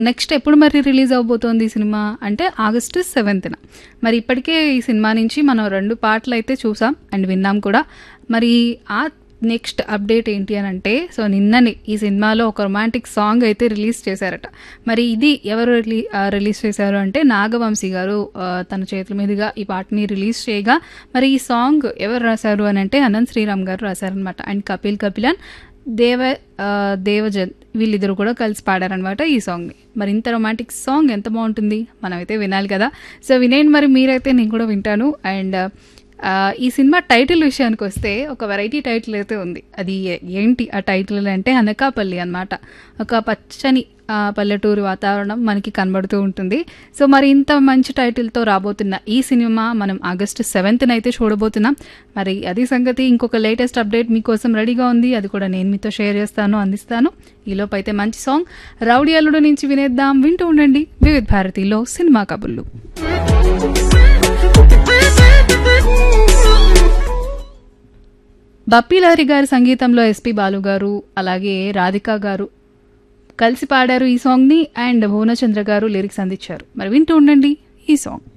next ఎప్పుడు మరి release అవబోతోంది ఈ సినిమా అంటే ఆగస్టు సెవెంత్న మరి ఇప్పటికే ఈ సినిమా నుంచి మనం రెండు పాటలు అయితే చూసాం అండ్ విన్నాం కూడా మరి ఆ నెక్స్ట్ అప్డేట్ ఏంటి అని అంటే సో నిన్ననే ఈ సినిమాలో ఒక రొమాంటిక్ సాంగ్ అయితే రిలీజ్ చేశారట మరి ఇది ఎవరు రిలీ ఆ, రిలీజ్ చేశారు అంటే నాగవంశీ గారు ఆ, తన చేతుల మీదుగా ఈ పాటని రిలీజ్ చేయగా మరి ఈ సాంగ్ ఎవరు రాశారు అని అంటే అనంత్ శ్రీరామ్ గారు రాశారనమాట అండ్ కపిల్ కపిలన్ దేవ ఆ, దేవజన్ వీళ్ళిద్దరు కూడా కలిసి పాడారనమాట ఈ సాంగ్ని మరి ఇంత రొమాంటిక్ సాంగ్ ఎంత బాగుంటుంది మనమైతే వినాలి కదా సో వినేయండి మరి మీరైతే నేను కూడా వింటాను అండ్ ఆ, ఈ సినిమా టైటిల్ విషయానికి వస్తే ఒక వెరైటీ టైటిల్ అయితే ఉంది అది ఏ- ఏంటి ఆ టైటిల్ అంటే అనకాపల్లి అన్నమాట ఒక పచ్చని ఆ, పల్లెటూరు వాతావరణం మనకి కనబడుతూ ఉంటుంది సో మరి ఇంత మంచి టైటిల్తో రాబోతున్న ఈ సినిమా మనం ఆగస్టు సెవెంత్న అయితే చూడబోతున్నాం మరి అది సంగతి ఇంకొక లేటెస్ట్ అప్డేట్ మీకోసం రెడీగా ఉంది అది కూడా నేను మీతో షేర్ చేస్తాను అందిస్తాను ఈలోపు అయితే మంచి సాంగ్ రౌడీ అల్లుడు నుంచి వినేద్దాం వింటూ ఉండండి వివిధ భారతిలో సినిమా కబుర్లు బప్పీలారి గారి సంగీతంలో ఎస్పి బాలు గారు అలాగే రాధిక గారు కలిసి పాడారు ఈ సాంగ్ని అండ్ భువనచంద్ర గారు లిరిక్స్ అందించారు మరి వింటూ ఉండండి ఈ సాంగ్